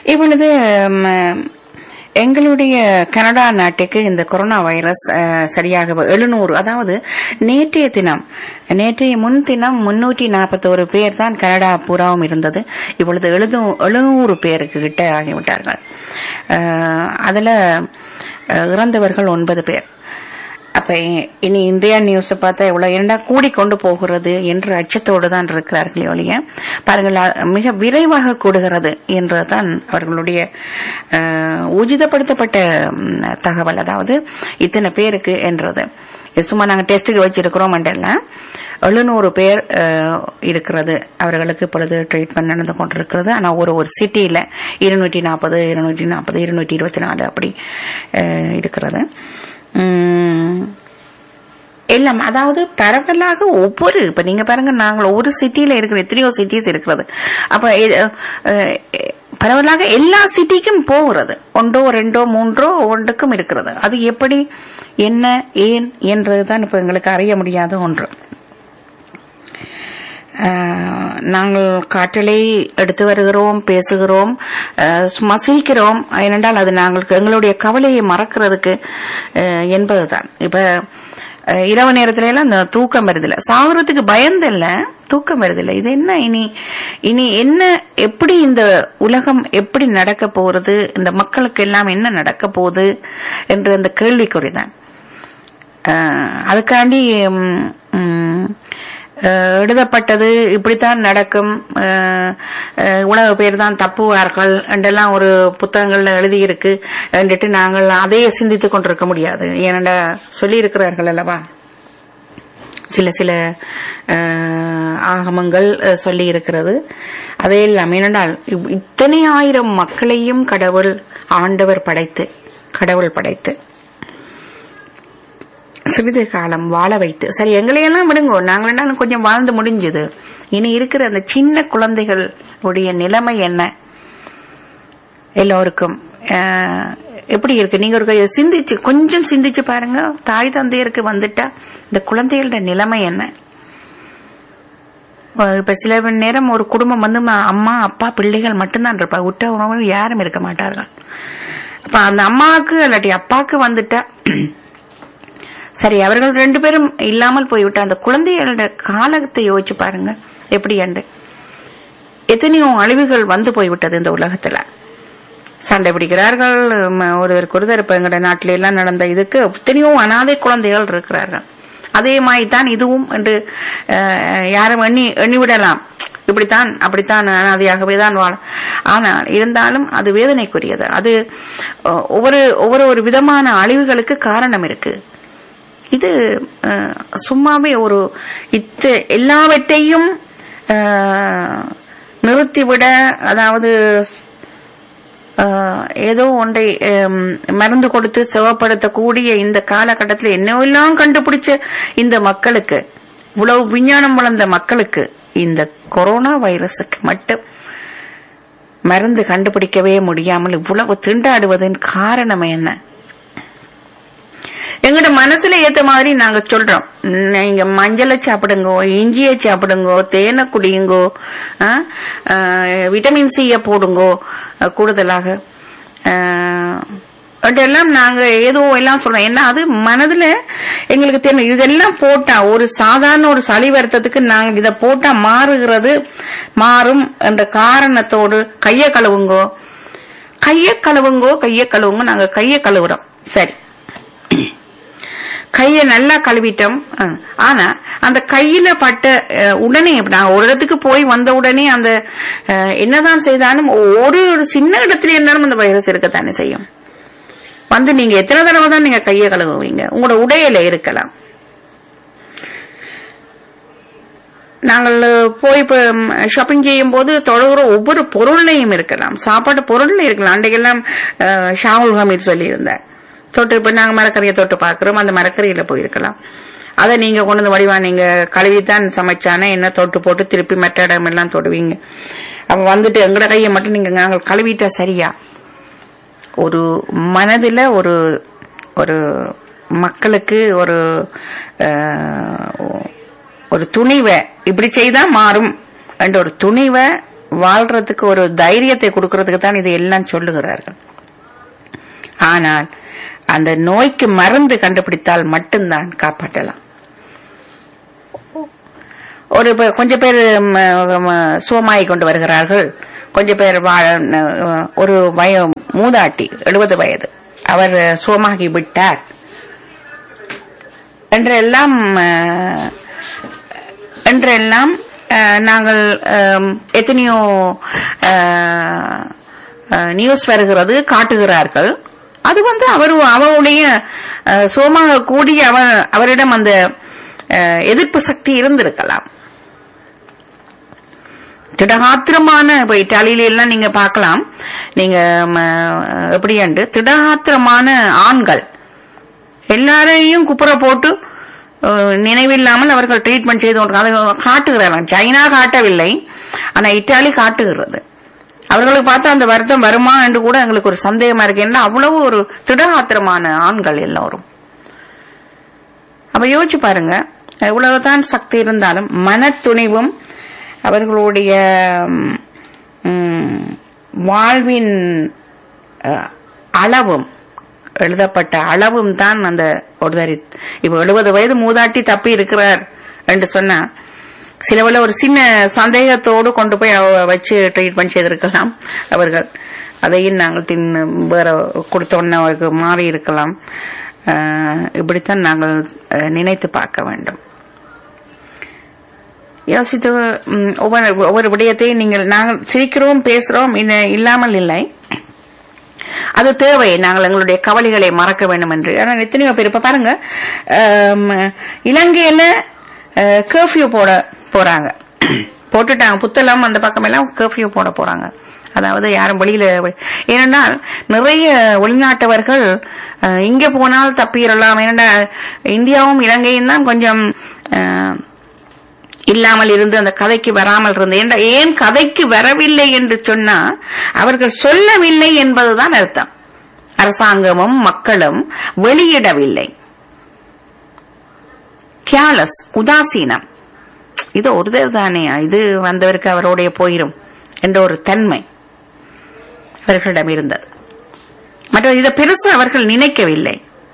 இப்பொழுது ம், எங்களுடைய கனடா நாட்டுக்கு இந்த கொரோனா வைரஸ் அஹ், சரியாக எழுநூறு அதாவது நேற்றைய தினம் நேற்றைய முன் தினம் முன்னூற்றி நாற்பத்தோரு பேர் தான் கனடா பூராவும் இருந்தது இப்பொழுது எழுது எழுநூறு பேருக்கு கிட்ட ஆகிவிட்டார்கள் அஹ், அதுல அஹ், இறந்தவர்கள் ஒன்பது பேர் அப்ப இ- இனி இந்தியா நியூஸ் பார்த்தா இவ்வளவு இரண்டா கூடி கொண்டு போகிறது என்ற அச்சத்தோடு தான் இருக்கிறார்கள் ஒழிய பாருங்கள் அ- மிக விரைவாக கூடுகிறது என்றுதான் அவர்களுடைய அஹ், ஊர்ஜிதப்படுத்தப்பட்ட ம், தகவல் அதாவது இத்தனை பேருக்கு என்றது இது சும்மா நாங்க டெஸ்ட்டுக்கு வச்சிருக்கிறோம் எல்லாம் எழுநூறு பேர் அஹ், இருக்கிறது அவர்களுக்கு இப்பொழுது ட்ரீட்மெண்ட் நடந்து கொண்டிருக்கிறது ஆனா ஒரு ஒரு சிட்டியில இருநூற்றி நாற்பது இருநூற்றி நாற்பது இருநூற்றி இருபத்தி நாலு அப்படி அஹ், இருக்கிறது உம், எல்லாம் அதாவது பரவலாக ஒவ்வொரு இப்ப நீங்க பாருங்க நாங்கள் ஒரு சிட்டியில இருக்கிற எத்தனையோ சிட்டிஸ் இருக்கிறது அப்ப இது, அஹ், பரவலாக எல்லா சிட்டிக்கும் போகிறது ஒன்றோ ரெண்டோ மூன்றோ ஒன்றுக்கும் இருக்கிறது அது எப்படி என்ன ஏன் என்றதுதான் இப்ப எங்களுக்கு அறிய முடியாத ஒன்று ஆஹ், நாங்கள் காற்றலை எடுத்து வருகிறோம் பேசுகிறோம் ஆஹ், சும்மா சிரிக்கிறோம் ஏனென்றால் அது நாங்கள் எங்களுடைய கவலையை மறக்கிறதுக்கு ஆஹ், என்பதுதான் இப்ப ஆஹ், இரவு நேரத்துல எல்லாம் இந்த தூக்கம் வருதில்ல சாகுறதுக்கு பயந்தில்ல தூக்கம் வருதில்ல இது என்ன இனி இனி என்ன எப்படி இந்த உலகம் எப்படி நடக்க போறது இந்த மக்களுக்கு எல்லாம் என்ன நடக்க போகுது என்று அந்த கேள்விக்குறிதான் ஆஹ் அதுக்காண்டி ம், ம், ஆஹ் எழுதப்பட்டது இப்படித்தான் நடக்கும் ஆஹ் ஆஹ் உலக பேர் தான் தப்புவார்கள் என்றெல்லாம் ஒரு புத்தகங்கள்ல எழுதியிருக்கு என்றுட்டு நாங்கள் அதையே சிந்தித்துக் கொண்டிருக்க முடியாது ஏனென்றா சொல்லி இருக்கிறார்கள் அல்லவா சில சில ஆஹ், ஆகமங்கள் அஹ், சொல்லி இருக்கிறது அதையெல்லாம் ஏனென்றால் இவ்- இத்தனை ஆயிரம் மக்களையும் கடவுள் ஆண்டவர் படைத்து கடவுள் படைத்து சிறிது காலம் வாழ வைத்து சரி எங்களையெல்லாம் விடுங்கோ நாங்கள் என்ன கொஞ்சம் வாழ்ந்து முடிஞ்சது இனி இருக்கிற அந்த சின்ன குழந்தைகளுடைய நிலைமை என்ன எல்லோருக்கும் அஹ், எப்படி இருக்கு நீங்க ஒரு சிந்திச்சு கொஞ்சம் சிந்திச்சு பாருங்க தாய் தந்தையருக்கு வந்துட்டா இந்த குழந்தைகளோட நிலைமை என்ன அஹ், இப்ப சில மணி நேரம் ஒரு குடும்பம் வந்து ம- அம்மா அப்பா பிள்ளைகள் மட்டும்தான் இருப்பா விட்ட உறவு யாரும் இருக்க மாட்டார்கள் அப்ப அந்த அம்மாவுக்கு இல்லாட்டி அப்பாவுக்கு வந்துட்டா சரி அவர்கள் ரெண்டு பேரும் இல்லாமல் போய்விட்ட அந்த குழந்தைகளோட காலத்தை யோசிச்சு பாருங்க எப்படி என்று எத்தனையோ அழிவுகள் வந்து போய்விட்டது இந்த உலகத்துல சண்டை பிடிக்கிறார்கள் ம- ஒருவருக்கு ஒருத்தர் இப்ப எங்கட நாட்டில எல்லாம் நடந்த இதுக்கு எத்தனையோ அனாதை குழந்தைகள் இருக்கிறார்கள் அதே மாதிரி தான் இதுவும் என்று அஹ், யாரும் எண்ணி எண்ணிவிடலாம் இப்படித்தான் அப்படித்தான் அனாதையாகவே தான் வாழ ஆனால் இருந்தாலும் அது வேதனைக்குரியது அது அஹ், ஒவ்வொரு ஒவ்வொரு ஒரு விதமான அழிவுகளுக்கு காரணம் இருக்கு இது அஹ், சும்மாவே ஒரு இத்த எல்லாவற்றையும் அஹ், நிறுத்திவிட அதாவது அஹ், ஏதோ ஒன்றை ஹம், மருந்து கொடுத்து சிவப்படுத்தக்கூடிய இந்த காலகட்டத்தில் என்னவெல்லாம் கண்டுபிடிச்ச இந்த மக்களுக்கு இவ்வளவு விஞ்ஞானம் வளர்ந்த மக்களுக்கு இந்த கொரோனா வைரஸுக்கு மட்டும் மருந்து கண்டுபிடிக்கவே முடியாமல் இவ்வளவு திண்டாடுவதன் காரணம் என்ன எங்கட மனசுல ஏத்த மாதிரி நாங்க சொல்றோம் நீங்க மஞ்சளை சாப்பிடுங்கோ இஞ்சியை சாப்பிடுங்கோ தேனை குடியுங்கோ ஆ, ஆ, விட்டமின் சிய போடுங்கோ அஹ், கூடுதலாக ஆஹ், அதெல்லாம் நாங்க ஏதோ எல்லாம் சொல்றோம் ஏன்னா அது மனதுல எங்களுக்கு தெரியும் இதெல்லாம் போட்டா ஒரு சாதாரண ஒரு சளி வருத்தத்துக்கு நாங்க இத போட்டா மாறுகிறது மாறும் என்ற காரணத்தோடு கைய கழுவுங்கோ கைய கழுவுங்கோ கைய கழுவுங்க நாங்க கைய கழுவுறோம் சரி கைய நல்லா கழுவிட்டோம் அஹ், ஆனா அந்த கையில பட்ட அஹ், உடனே நான் ஒரு இடத்துக்கு போய் வந்த உடனே அந்த அஹ், என்னதான் செய்தாலும் ஒரு ஒரு சின்ன இடத்துல இருந்தாலும் அந்த வைரஸ் இருக்கத்தானே செய்யும் வந்து நீங்க எத்தனை தடவை தான் நீங்க கையை கழுவுவீங்க உங்களோட உடையில இருக்கலாம் நாங்கள் போய் இப்போ ஷாப்பிங் செய்யும் போது தொழுகிற ஒவ்வொரு பொருள்லையும் இருக்கலாம் சாப்பாட்டு பொருள்ல இருக்கலாம் அன்றைக்கெல்லாம் அஹ், ஷாவுல் ஹமீத் சொல்லியிருந்தார் தொட்டு இப்ப நாங்க மரக்கறியை தொட்டு பார்க்கிறோம் அந்த மரக்கறியில போயிருக்கலாம் அதை நீங்க கொண்டு வந்து வடிவா நீங்க கழுவித்தான் சமைச்சானே என்ன தொட்டு போட்டு திருப்பி மற்ற இடம் எல்லாம் தொடுவீங்க அப்ப வந்துட்டு எங்கட கையை மட்டும் நீங்க நாங்கள் கழுவிட்டா சரியா ஒரு மனதுல ஒரு ஒரு மக்களுக்கு ஒரு அஹ், ஒரு துணிவை இப்படி செய்தா மாறும் என்ற ஒரு துணிவை வாழ்றதுக்கு ஒரு தைரியத்தை கொடுக்கறதுக்கு தான் இது எல்லாம் சொல்லுகிறார்கள் ஆனால் அந்த நோய்க்கு மருந்து கண்டுபிடித்தால் மட்டும்தான் காப்பாற்றலாம் ஒரு இப்ப கொஞ்சம் பேர் சுகமாகி கொண்டு வருகிறார்கள் கொஞ்சம் பேர் வா- ஒரு வய மூதாட்டி எழுபது வயது அவர் சுகமாகி விட்டார் என்றெல்லாம் அஹ், என்றெல்லாம் அஹ், நாங்கள் அஹ், எத்தனையோ அஹ், அஹ், நியூஸ் வருகிறது காட்டுகிறார்கள் அது வந்து அவர் அவருடைய அஹ், சுகமாக கூடிய அவர் அவரிடம் அந்த அஹ், எதிர்ப்பு சக்தி இருந்திருக்கலாம் திடகாத்திரமான இப்ப இத்தாலியில எல்லாம் நீங்க பார்க்கலாம் நீங்க ம, எப்படியாண்டு திடகாத்திரமான ஆண்கள் எல்லாரையும் குப்புற போட்டு அஹ், நினைவில்லாமல் அவர்கள் ட்ரீட்மெண்ட் செய்து கொண்டு அதை காட்டுகிறார்கள் சைனா காட்டவில்லை ஆனா இத்தாலி காட்டுகிறது அவர்களுக்கு பார்த்தா அந்த வருத்தம் வருமா என்று கூட எங்களுக்கு ஒரு சந்தேகமா இருக்கு ஏன்னா அவ்வளவு ஒரு திடகாத்திரமான ஆண்கள் எல்லோரும் அப்ப யோசிச்சு பாருங்க எவ்வளவுதான் சக்தி இருந்தாலும் மனத்துணிவும் அவர்களுடைய ம், ம், வாழ்வின் அஹ், அளவும் எழுதப்பட்ட அளவும் தான் அந்த ஒருத்தர் இப்ப எழுபது வயது மூதாட்டி தப்பி இருக்கிறார் என்று சொன்னா சிலவுல ஒரு சின்ன சந்தேகத்தோடு கொண்டு போய் அவ வச்சு ட்ரீட்மெண்ட் செய்திருக்கலாம் அவர்கள் அதையும் நாங்கள் தின்னு வேற கொடுத்தோன்னு அவருக்கு மாறி இருக்கலாம் அஹ், இப்படித்தான் நாங்கள் அஹ், நினைத்து பார்க்க வேண்டும் யோசித்து ம், ஒவ்வொரு ஒவ்வொரு விடயத்தையும் நீங்கள் நாங்கள் சிரிக்கிறோம் பேசுறோம் இன்ன- இல்லாமல் இல்லை அது தேவை நாங்கள் எங்களுடைய கவலைகளை மறக்க வேண்டும் என்று ஆனால் எத்தனையோ பேர் இப்ப பாருங்க ஆம், இலங்கையில கர்ஃபியூ போட போறாங்க போட்டுட்டாங்க புத்தளம் அந்த பக்கம் எல்லாம் கர்ஃபியூ போட போறாங்க அதாவது யாரும் வெளியில ஏனென்றால் நிறைய வெளிநாட்டவர்கள் அஹ், இங்க போனால் தப்பிடலாம் ஏனென்றால் இந்தியாவும் இலங்கையும் தான் கொஞ்சம் அஹ், இல்லாமல் இருந்து அந்த கதைக்கு வராமல் இருந்து ஏன்டா- ஏன் கதைக்கு வரவில்லை என்று சொன்னா அவர்கள் சொல்லவில்லை என்பதுதான் அர்த்தம் அரசாங்கமும் மக்களும் வெளியிடவில்லை கேலஸ் உதாசீனம் இது ஒருதர் தானே இது வந்தவருக்கு அவருடைய போயிரும் என்ற ஒரு தன்மை அவர்களிடம் இருந்தது மற்ற இதை பெருசு அவர்கள் நினைக்கவில்லை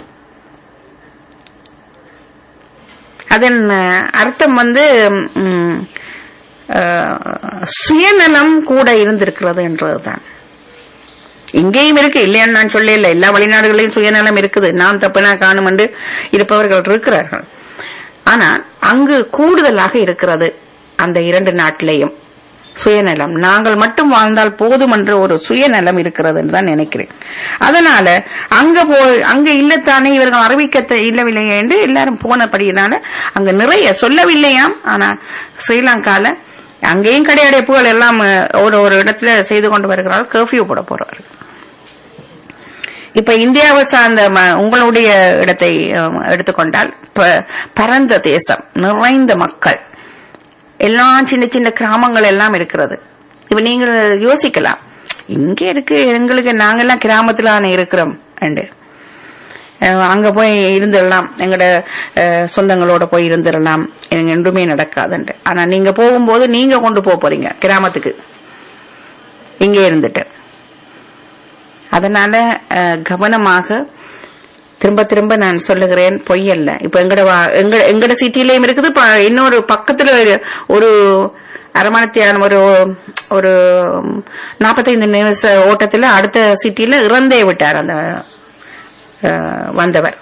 அதன் அஹ், அர்த்தம் வந்து ம், அஹ், சுயநலம் கூட இருந்திருக்கிறது என்றதுதான் இங்கேயும் இருக்கு இல்லையான்னு நான் சொல்ல இல்லை எல்லா வெளிநாடுகளிலும் சுயநலம் இருக்குது நான் தப்புனா காணும் என்று இருப்பவர்கள் இருக்கிறார்கள் ஆனா அங்கு கூடுதலாக இருக்கிறது அந்த இரண்டு நாட்டிலேயும் சுயநலம் நாங்கள் மட்டும் வாழ்ந்தால் போதும் என்ற ஒரு சுயநலம் இருக்கிறது என்று தான் நினைக்கிறேன் அதனால அங்க போ அங்க இல்லத்தானே இவர்கள் அறிவிக்க இல்லவில்லை என்று எல்லாரும் போனபடியினால அங்க நிறைய சொல்லவில்லையாம் ஆனா ஸ்ரீலங்கால அங்கேயும் கடையடைப்புகள் எல்லாம் அஹ், ஒரு ஒரு இடத்துல செய்து கொண்டு வருகிறார்கள் கர்ஃபியூ போட போறார்கள் இப்ப இந்தியாவை சார்ந்த ம- உங்களுடைய இடத்தை அஹ், எடுத்துக்கொண்டால் ப- பரந்த தேசம் நிறைந்த மக்கள் எல்லா சின்ன சின்ன கிராமங்கள் எல்லாம் இருக்கிறது இப்ப நீங்கள் யோசிக்கலாம் இங்க இருக்கு எங்களுக்கு நாங்கெல்லாம் கிராமத்துல தானே இருக்கிறோம் அண்டு அங்க போய் இருந்துடலாம் எங்களோட அஹ், சொந்தங்களோட போய் இருந்துடலாம் எனக்கு என்றுமே நடக்காதுன்ட்டு ஆனா நீங்க போகும்போது நீங்க கொண்டு போக போறீங்க கிராமத்துக்கு இங்கே இருந்துட்டு அதனால அஹ், கவனமாக திரும்ப திரும்ப நான் சொல்லுகிறேன் பொய் அல்ல இப்ப எங்கட வா- எங்க எங்கட சிட்டிலயும் இருக்குது ப- இன்னொரு பக்கத்துல ஒரு- ஒரு அரமணத்தியான ஒரு ஒரு நாற்பத்தைந்து நிமிஷ ஓட்டத்துல அடுத்த சிட்டில இறந்தே விட்டார் அந்த அஹ், வந்தவர்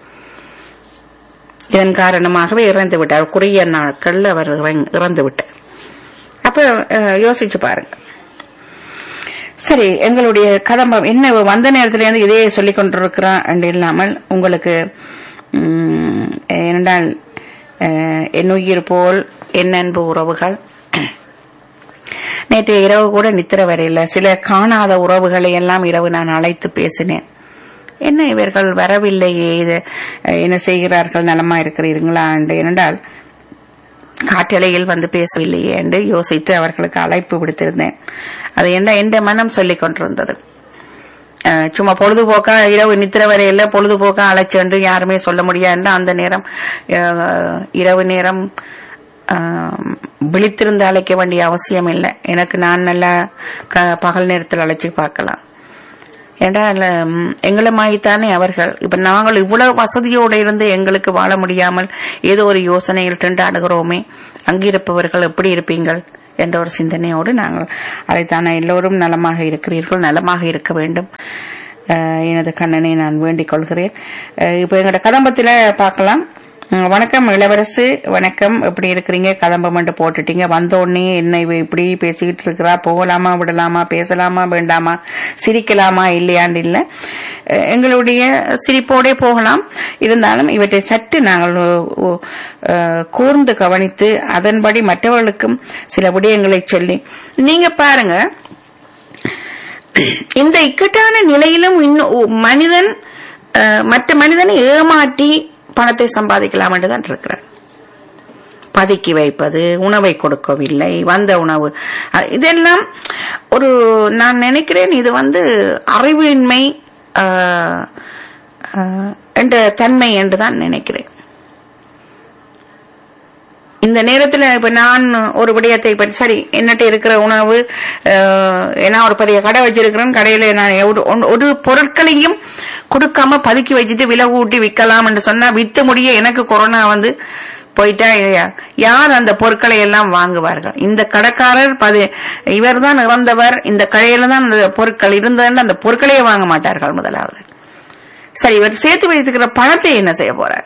இதன் காரணமாகவே இறந்து விட்டார் குறுகிய நாட்கள் அவர் இறங்- இறந்து விட்டார் அப்ப அஹ், யோசிச்சு பாருங்க சரி எங்களுடைய கதம்பம் என்ன வந்த நேரத்துல இருந்து இதே சொல்லிக் கொண்டிருக்கிறான் என்று இல்லாமல் உங்களுக்கு ம், ஏனென்றால் அஹ், என் உயிர் போல் என் அன்பு உறவுகள் நேற்று இரவு கூட நித்திர வரையில சில காணாத உறவுகளை எல்லாம் இரவு நான் அழைத்து பேசினேன் என்ன இவர்கள் வரவில்லையே இது அஹ், என்ன செய்கிறார்கள் நலமா இருக்கிறீர்களா என்று ஏனென்றால் காற்றலையில் வந்து பேசவில்லையே என்று யோசித்து அவர்களுக்கு அழைப்பு விடுத்திருந்தேன் அது என்ன எந்த மனம் சொல்லிக் கொண்டிருந்தது அஹ், சும்மா பொழுதுபோக்கா இரவு நித்திர வரையில பொழுதுபோக்கா அழைச்சென்று யாருமே சொல்ல முடியாது அந்த நேரம் அஹ், இரவு நேரம் ஆம், விழித்திருந்து அழைக்க வேண்டிய அவசியம் இல்லை எனக்கு நான் நல்லா க- பகல் நேரத்தில் அழைச்சி பார்க்கலாம் என்றால் ம், எங்களை மாய்த்தானே அவர்கள் இப்ப நாங்கள் இவ்வளவு வசதியோடு இருந்து எங்களுக்கு வாழ முடியாமல் ஏதோ ஒரு யோசனையில் திண்டாடுகிறோமே அங்கிருப்பவர்கள் எப்படி இருப்பீங்கள் என்ற ஒரு சிந்தனையோடு நாங்கள் அதைத்தானே எல்லோரும் நலமாக இருக்கிறீர்கள் நலமாக இருக்க வேண்டும் அஹ், எனது கண்ணனை நான் வேண்டிக் கொள்கிறேன் அஹ், இப்ப எங்களோட கதம்பத்தில பார்க்கலாம் உம், வணக்கம் இளவரசு வணக்கம் எப்படி இருக்கிறீங்க கதம்பம் மட்டும் போட்டுட்டீங்க வந்த உடனே என்ன இவ இப்படி பேசிக்கிட்டு இருக்கிறா போகலாமா விடலாமா பேசலாமா வேண்டாமா சிரிக்கலாமா இல்லையான்னு இல்லை அஹ், எங்களுடைய சிரிப்போடே போகலாம் இருந்தாலும் இவற்றை சற்று நாங்கள் ஒ- அஹ், கூர்ந்து கவனித்து அதன்படி மற்றவர்களுக்கும் சில விடயங்களை சொல்லி நீங்க பாருங்க இந்த இக்கட்டான நிலையிலும் இன்னும் ஒ- மனிதன் அஹ், மற்ற மனிதனை ஏமாற்றி பணத்தை சம்பாதிக்கலாம் என்றுதான் இருக்கிறார் பதுக்கி வைப்பது உணவை கொடுக்கவில்லை வந்த உணவு அஹ், இதெல்லாம் ஒரு நான் நினைக்கிறேன் இது வந்து அறிவின்மை அஹ், அஹ், என்ற தன்மை என்றுதான் நினைக்கிறேன் இந்த நேரத்துல இப்ப நான் ஒரு விடயத்தை பற்றி சரி என்னட்ட இருக்கிற உணவு அஹ், நான் ஒரு பெரிய கடை வச்சிருக்கிறேன் கடையில நான் ஒரு- ஒன்- ஒரு பொருட்களையும் கொடுக்காம பதுக்கி வச்சுட்டு விலை கூட்டி விற்கலாம் என்று சொன்னா வித்து முடிய எனக்கு கொரோனா வந்து போயிட்டா இல்லையா? யார் அந்த பொருட்களை எல்லாம் வாங்குவார்கள் இந்த கடைக்காரர் பது இவர் தான் இறந்தவர் இந்த கடையில தான் அந்த பொருட்கள் இருந்ததுன்னு அந்த பொருட்களையே வாங்க மாட்டார்கள் முதலாவது சரி இவர் சேர்த்து வைத்துக்கிற பணத்தை என்ன செய்ய போறார்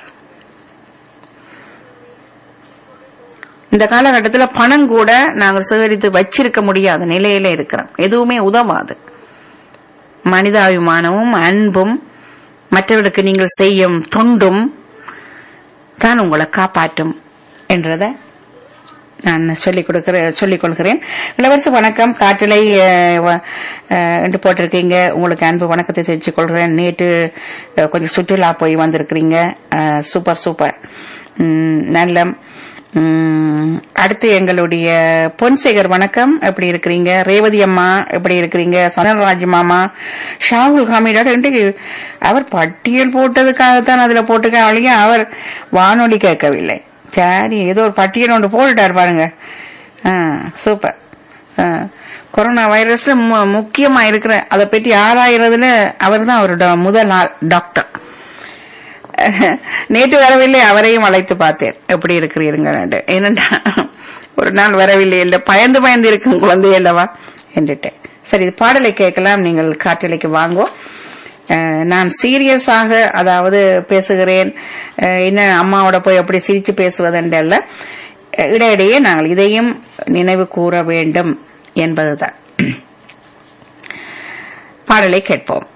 இந்த காலகட்டத்துல பணம் கூட நாங்கள் சேகரித்து வச்சிருக்க முடியாத நிலையில இருக்கிறோம் எதுவுமே உதவாது மனிதாபிமானமும் அன்பும் மற்றவர்களுக்கு நீங்கள் செய்யும் தொண்டும் தான் உங்களை காப்பாற்றும் என்றத நான் சொல்லிக் கொடுக்கிற சொல்லிக் கொள்கிறேன் இளவரசு வணக்கம் காற்றலை அஹ், வ- அஹ், என்று போட்டிருக்கீங்க உங்களுக்கு அன்பு வணக்கத்தை தெரிவித்துக் கொள்கிறேன் நேற்று அஹ், கொஞ்சம் சுற்றுலா போய் வந்திருக்கிறீங்க அஹ், சூப்பர் சூப்பர் உம், நல்ல உம், அடுத்து எங்களுடைய பொன்சேகர் வணக்கம் எப்படி இருக்கிறீங்க ரேவதி அம்மா எப்படி இருக்கிறீங்க சனராஜ் மாமா ஷாகுல் ஹமீடாட் இன்றைக்கு அவர் பட்டியல் போட்டதுக்காகத்தான் அதுல போட்டிருக்க ஒழிய அவர் வானொலி கேட்கவில்லை சரி ஏதோ ஒரு பட்டியல் ஒன்று போட்டுட்டார் பாருங்க ஆ, சூப்பர் ஆ, கொரோனா வைரஸ்ல மு- முக்கியமா இருக்கிற அதை பற்றி ஆராயறதுல அவர் தான் அவரோட முதல் ஆள் டாக்டர் நேற்று வரவில்லை அவரையும் அழைத்து பார்த்தேன் எப்படி இருக்கிறீர்கள் ஏனென்றா ஒரு நாள் வரவில்லை இல்லை பயந்து பயந்து இருக்கும் குழந்தை அல்லவா என்றுட்டேன் சரி இது பாடலை கேட்கலாம் நீங்கள் காற்றலைக்கு வாங்கோ அஹ், நான் சீரியஸாக அதாவது பேசுகிறேன் அஹ், என்ன அம்மாவோட போய் அப்படி சிரிச்சு பேசுவதென்று அல்ல அஹ், இடையிடையே நாங்கள் இதையும் நினைவு கூற வேண்டும் என்பதுதான் பாடலை கேட்போம்